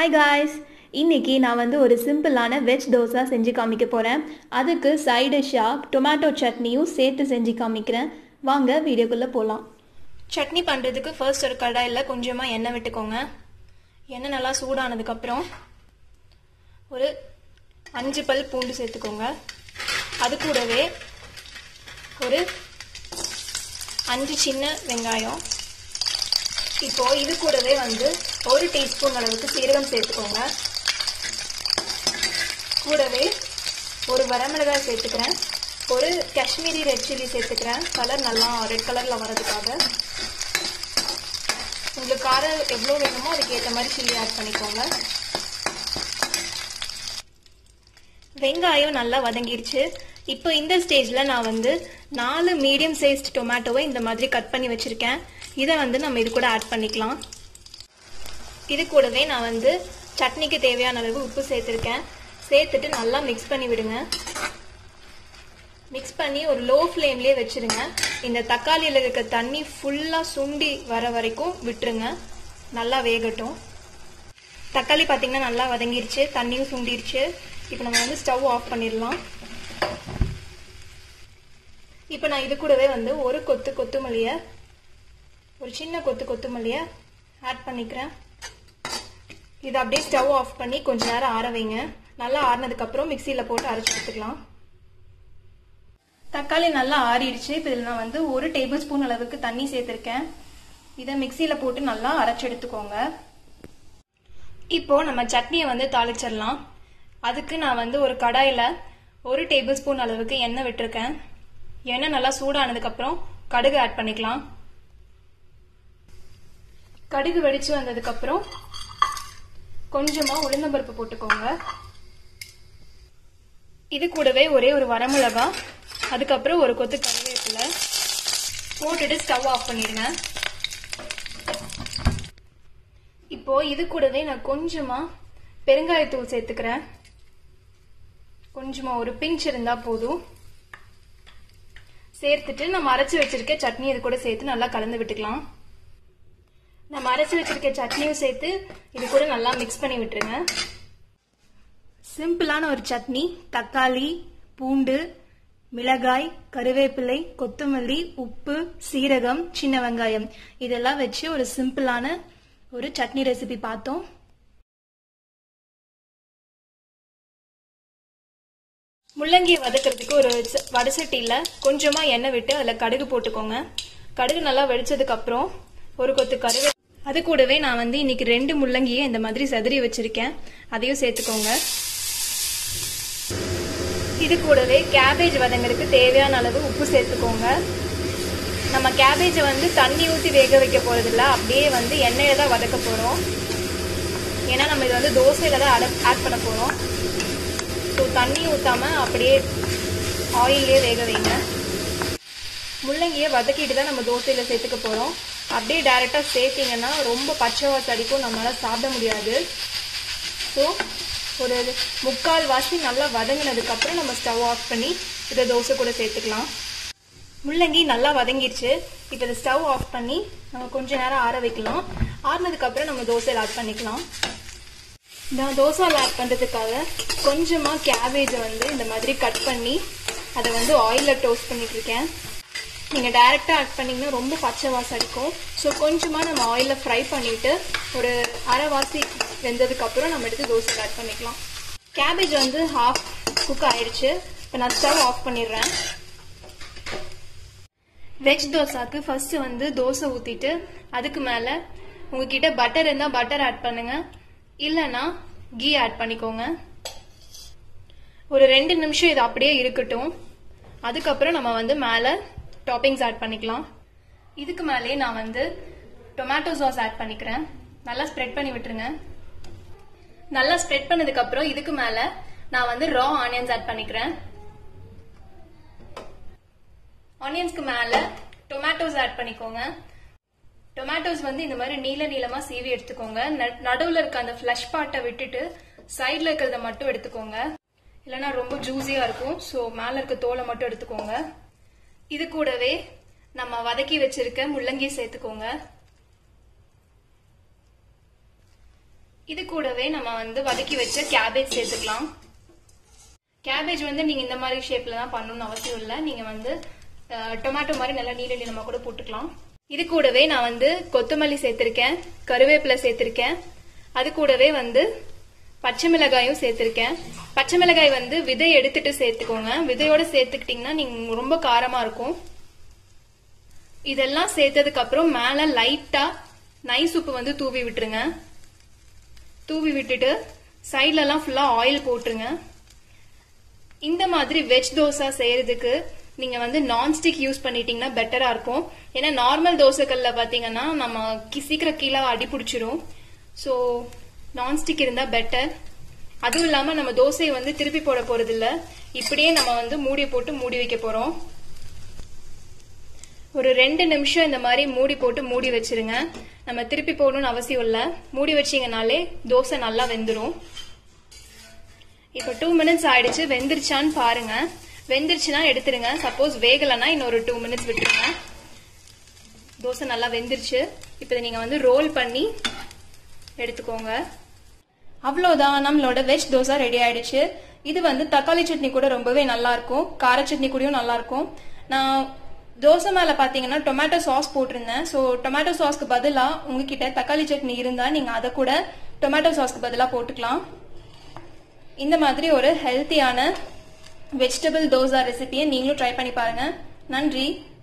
hi guys இன்னைக்கு நான் வந்து ஒரு சிம்பிளான வெஜ் தோசை செஞ்சு காமிக்க போகிறேன் அதுக்கு சைடு டிஷ்ஷாக டொமேட்டோ சட்னியும் சேர்த்து செஞ்சு காமிக்கிறேன் வாங்க வீடியோக்குள்ளே போகலாம் சட்னி பண்ணுறதுக்கு ஃபர்ஸ்ட் ஒரு கடாயில் கொஞ்சமாக எண்ணெய் விட்டுக்கோங்க எண்ணெய் நல்லா சூடானதுக்கப்புறம் ஒரு அஞ்சு பல் பூண்டு சேர்த்துக்கோங்க அது கூடவே ஒரு அஞ்சு சின்ன வெங்காயம் இப்போ இது கூடவே வந்து ஒரு டீஸ்பூன் அளவுக்கு சீரகம் சேர்த்துக்கோங்க கூடவே ஒரு வரமிளகாய் சேர்த்துக்கிறேன் ஒரு காஷ்மீரி ரெட் சில்லி சேர்த்துக்கிறேன் கலர் நல்லா ரெட் கலரில் வரதுக்காக உங்களுக்கு காரம் எவ்வளோ வேணுமோ அதுக்கு ஏற்ற மாதிரி சில்லி ஆட் பண்ணிக்கோங்க வெங்காயம் நல்லா வதங்கிடுச்சு இப்போ இந்த ஸ்டேஜில் நான் வந்து நாலு மீடியம் சைஸ்ட் டொமேட்டோவை இந்த மாதிரி கட் பண்ணி வச்சுருக்கேன் இதை வந்து நம்ம இது கூட ஆட் பண்ணிக்கலாம் இது கூடவே நான் வந்து சட்னிக்கு தேவையான அளவு உப்பு சேர்த்துருக்கேன் சேர்த்துட்டு நல்லா மிக்ஸ் பண்ணி விடுங்க மிக்ஸ் பண்ணி ஒரு லோ ஃப்ளேம்லேயே வச்சுருங்க இந்த தக்காளியில் இருக்க தண்ணி ஃபுல்லாக சுண்டி வர வரைக்கும் விட்டுருங்க நல்லா வேகட்டும் தக்காளி பார்த்தீங்கன்னா நல்லா வதங்கிருச்சு தண்ணியும் சுண்டிருச்சு இப்போ நம்ம வந்து ஸ்டவ் ஆஃப் பண்ணிடலாம் இப்போ நான் இது கூடவே வந்து ஒரு கொத்து கொத்துமல்லியை ஒரு சின்ன கொத்து கொத்துமல்லியை ஆட் பண்ணிக்கிறேன் இதை அப்படியே ஸ்டவ் ஆஃப் பண்ணி கொஞ்ச நேரம் ஆற வைங்க நல்லா ஆறினதுக்கப்புறம் மிக்சியில் போட்டு அரைச்சி எடுத்துக்கலாம் தக்காளி நல்லா ஆறிடுச்சு இப்போ இதில் நான் வந்து ஒரு டேபிள் ஸ்பூன் அளவுக்கு தண்ணி சேர்த்துருக்கேன் இதை மிக்சியில் போட்டு நல்லா அரைச்சி எடுத்துக்கோங்க இப்போ நம்ம சட்னியை வந்து தாளிச்சிடலாம் அதுக்கு நான் வந்து ஒரு கடாயில் ஒரு டேபிள் ஸ்பூன் அளவுக்கு எண்ணெய் விட்டுருக்கேன் எண்ணெய் நல்லா சூடானதுக்கப்புறம் கடுகு ஆட் பண்ணிக்கலாம் கடுகு வெடிச்சு வந்ததுக்கப்புறம் கொஞ்சமாக உளுந்தம்பருப்பு போட்டுக்கோங்க இது கூடவே ஒரே ஒரு வரமிளகா அதுக்கப்புறம் ஒரு கொத்து கருவேப்பிலை போட்டுட்டு ஸ்டவ் ஆஃப் பண்ணிடுங்க இப்போ இது கூடவே நான் கொஞ்சமா பெருங்காயத்தூள் சேர்த்துக்கிறேன் கொஞ்சமா ஒரு பிஞ்ச் இருந்தா போதும் சேர்த்துட்டு நம்ம அரைச்சு வச்சிருக்க சட்னி இது கூட சேர்த்து நல்லா கலந்து விட்டுக்கலாம் நம்ம அரைச்சு வச்சிருக்க சட்னியும் சேர்த்து இது கூட நல்லா மிக்ஸ் பண்ணி விட்டுருங்க சிம்பிளான ஒரு சட்னி தக்காளி பூண்டு மிளகாய் கருவேப்பிலை கொத்தமல்லி உப்பு சீரகம் சின்ன வெங்காயம் இதெல்லாம் வச்சு ஒரு சிம்பிளான ஒரு சட்னி ரெசிபி பார்த்தோம் முள்ளங்கியை வதக்கிறதுக்கு ஒரு வடசட்டியில் கொஞ்சமாக எண்ணெய் விட்டு அதில் கடுகு போட்டுக்கோங்க கடுகு நல்லா வெடிச்சதுக்கு அப்புறம் ஒரு கொத்து கருவே அது கூடவே நான் வந்து இன்னைக்கு ரெண்டு முள்ளங்கியை இந்த மாதிரி சதுரி வச்சிருக்கேன் அதையும் சேர்த்துக்கோங்க இது கூடவே கேபேஜ் வதங்கிறதுக்கு தேவையான அளவு உப்பு சேர்த்துக்கோங்க நம்ம கேபேஜை வந்து தண்ணி ஊற்றி வேக வைக்க போகிறதில்ல அப்படியே வந்து எண்ணெயில தான் வதக்க போகிறோம் ஏன்னா நம்ம இது வந்து தோசையில் தான் ஆட் பண்ண போகிறோம் ஸோ தண்ணி ஊற்றாமல் அப்படியே ஆயிலே வேக வைங்க முள்ளங்கியை வதக்கிட்டு தான் நம்ம தோசையில் சேர்த்துக்க போகிறோம் அப்படியே டைரெக்டாக சேர்த்திங்கன்னா ரொம்ப பச்சை வாசம் அடிக்கும் நம்மளால் சாப்பிட முடியாது ஸோ ஒரு முக்கால் வாசி நல்லா வதங்கினதுக்கப்புறம் நம்ம ஸ்டவ் ஆஃப் பண்ணி இதை தோசை கூட சேர்த்துக்கலாம் முள்ளங்கி நல்லா வதங்கிடுச்சு இப்போ இதை ஸ்டவ் ஆஃப் பண்ணி நம்ம கொஞ்ச நேரம் ஆற வைக்கலாம் ஆறினதுக்கப்புறம் நம்ம தோசையில் ஆட் பண்ணிக்கலாம் நான் தோசாவில் ஆட் பண்ணுறதுக்காக கொஞ்சமாக கேபேஜை வந்து இந்த மாதிரி கட் பண்ணி அதை வந்து ஆயிலில் டோஸ்ட் பண்ணிட்டு இருக்கேன் நீங்கள் டைரெக்டாக ஆட் பண்ணிங்கன்னா ரொம்ப பச்சை வாசம் அடிக்கும் ஸோ கொஞ்சமாக நம்ம ஆயிலில் ஃப்ரை பண்ணிவிட்டு ஒரு அரை வாசி வெந்ததுக்கப்புறம் நம்ம எடுத்து தோசையில் ஆட் பண்ணிக்கலாம் கேபேஜ் வந்து ஹாஃப் குக் ஆயிடுச்சு இப்போ நான் ஸ்டவ் ஆஃப் பண்ணிடுறேன் வெஜ் தோசாக்கு ஃபர்ஸ்ட் வந்து தோசை ஊற்றிட்டு அதுக்கு மேலே உங்ககிட்ட பட்டர் இருந்தால் பட்டர் ஆட் பண்ணுங்க இல்லைன்னா கீ ஆட் பண்ணிக்கோங்க ஒரு ரெண்டு நிமிஷம் இது அப்படியே இருக்கட்டும் அதுக்கப்புறம் நம்ம வந்து மேலே டாப்பிங்ஸ் ஆட் பண்ணிக்கலாம் இதுக்கு மேலேயே நான் வந்து டொமேட்டோ சாஸ் ஆட் பண்ணிக்கிறேன் நல்லா ஸ்ப்ரெட் பண்ணி விட்டுருங்க நல்லா ஸ்ப்ரெட் பண்ணதுக்கு அப்புறம் இதுக்கு மேல நான் வந்து ரா ஆனியன்ஸ் ஆட் பண்ணிக்கிறேன் ஆனியன்ஸ்க்கு மேல டொமேட்டோஸ் ஆட் பண்ணிக்கோங்க டொமேட்டோஸ் வந்து இந்த மாதிரி நீல நீளமா சீவி எடுத்துக்கோங்க நடுவில் இருக்க அந்த ஃப்ளஷ் பார்ட்டை விட்டுட்டு சைடில் இருக்கிறத மட்டும் எடுத்துக்கோங்க இல்லைன்னா ரொம்ப ஜூஸியா இருக்கும் ஸோ மேல இருக்க தோலை மட்டும் எடுத்துக்கோங்க இது கூடவே நம்ம வதக்கி வச்சிருக்க முள்ளங்கி சேர்த்துக்கோங்க இது கூடவே நம்ம வந்து வதக்கி வச்ச கேபேஜ் சேர்த்துக்கலாம் கேபேஜ் வந்து நீங்க இந்த மாதிரி ஷேப்ல தான் பண்ணணும்னு அவசியம் இல்லை நீங்க வந்து டொமேட்டோ மாதிரி நல்லா நீள நீளமா கூட போட்டுக்கலாம் இது கூடவே நான் வந்து கொத்தமல்லி சேர்த்திருக்கேன் கருவேப்பிலை சேர்த்திருக்கேன் அது கூடவே வந்து பச்சை மிளகாயும் சேர்த்திருக்கேன் பச்சை மிளகாய் வந்து விதை எடுத்துட்டு சேர்த்துக்கோங்க விதையோட சேர்த்துக்கிட்டீங்கன்னா நீங்க ரொம்ப காரமா இருக்கும் இதெல்லாம் சேர்த்ததுக்கு அப்புறம் மேல லைட்டா நைஸ் உப்பு வந்து தூவி விட்டுருங்க தூவி விட்டுட்டு சைட்ல எல்லாம் ஃபுல்லா ஆயில் போட்டுருங்க இந்த மாதிரி வெஜ் தோசை செய்யறதுக்கு நீங்க வந்து நான்ஸ்டிக் யூஸ் பண்ணிட்டீங்கன்னா பெட்டரா இருக்கும் ஏன்னா நார்மல் தோசைக்கல்ல பாத்தீங்கன்னா நம்ம கி- சீக்கிரம் கீழே அடி பிடிச்சிரும் ஸோ நான்ஸ்டிக் இருந்தா பெட்டர் அதுவும் இல்லாம நம்ம தோசையை வந்து திருப்பி போட போறது இல்ல இப்படியே நம்ம வந்து மூடி போட்டு மூடி வைக்க போறோம் ஒரு ரெண்டு நிமிஷம் இந்த மாதிரி மூடி போட்டு மூடி வச்சிருங்க நம்ம திருப்பி போடணும்னு அவசியம் இல்ல மூடி வச்சீங்கனாலே தோசை நல்லா வெந்துரும் இப்போ டூ மினிட்ஸ் ஆயிடுச்சு வெந்துருச்சான்னு பாருங்க வெந்துருச்சுன்னா எடுத்துருங்க சப்போஸ் வேகலைன்னா இன்னொரு டூ மினிட்ஸ் விட்டுருங்க தோசை நல்லா வெந்துருச்சு இப்போ இதை நீங்க வந்து ரோல் பண்ணி எடுத்துக்கோங்க அவ்வளோதான் நம்மளோட வெஜ் தோசை ரெடி ஆயிடுச்சு இது வந்து தக்காளி சட்னி கூட ரொம்பவே நல்லா இருக்கும் கார சட்னி கூடயும் நல்லா இருக்கும் நான் தோசை மேல பாத்தீங்கன்னா டொமேட்டோ சாஸ் போட்டிருந்தேன் ஸோ டொமேட்டோ சாஸ்க்கு பதிலா உங்ககிட்ட தக்காளி சட்னி இருந்தா நீங்க அதை கூட டொமேட்டோ சாஸ்க்கு பதிலா போட்டுக்கலாம் இந்த மாதிரி ஒரு ஹெல்த்தியான வெஜிடபிள் தோசா ரெசிபியை நீங்களும் ட்ரை பண்ணி பாருங்க நன்றி